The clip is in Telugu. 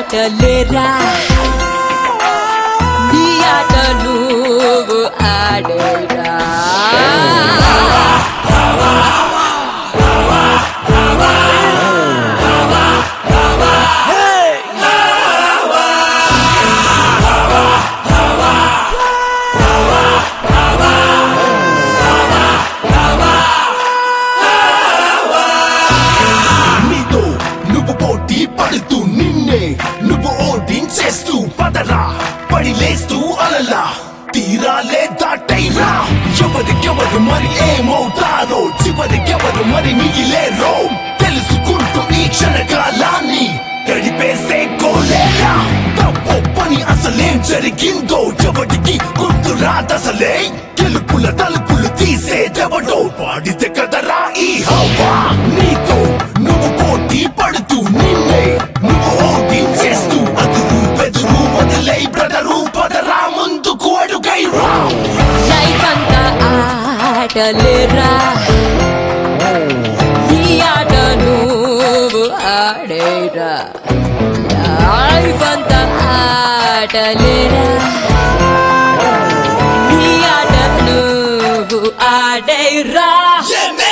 ఆటలేరా నీ ఆట నువ్వు ఆడేరా నీతో నువ్వు పోటీ పడుతూ నిన్నే నువ్వు ఓడించేస్తూ పదరా పడి లేస్తూ అలలా తీరాలే దాటైరా ఎవరికెవరు మరి ఏమవుతారో చివరికెవరు మరి మిగిలేరో తెలుసుకుంటూ ఈ క్షణకాలాన్ని గడిపేసే కోలేరా తప్పని అసలేం జరిగిందో ఎవరికి గుర్తు రాదసలే గెలుపుల తలుపులు తీసేదెవడో వాడితే కదరా ఈ హవా నీతో నువ్వు పోటీ పడుతూ నిన్నే నువ్వు ఓడించేస్తూ అదురు బెదురు వదిలై బ్రదరు పదరా ముందుకు అడుగై రా లైఫ్ అంతా ఆటలేరా నీ ఆట నువ్వు ఆడేరా లైఫ్ అంతా ఆటలేరా నీ ఆట నువ్వు ఆడేరా Yeah, man.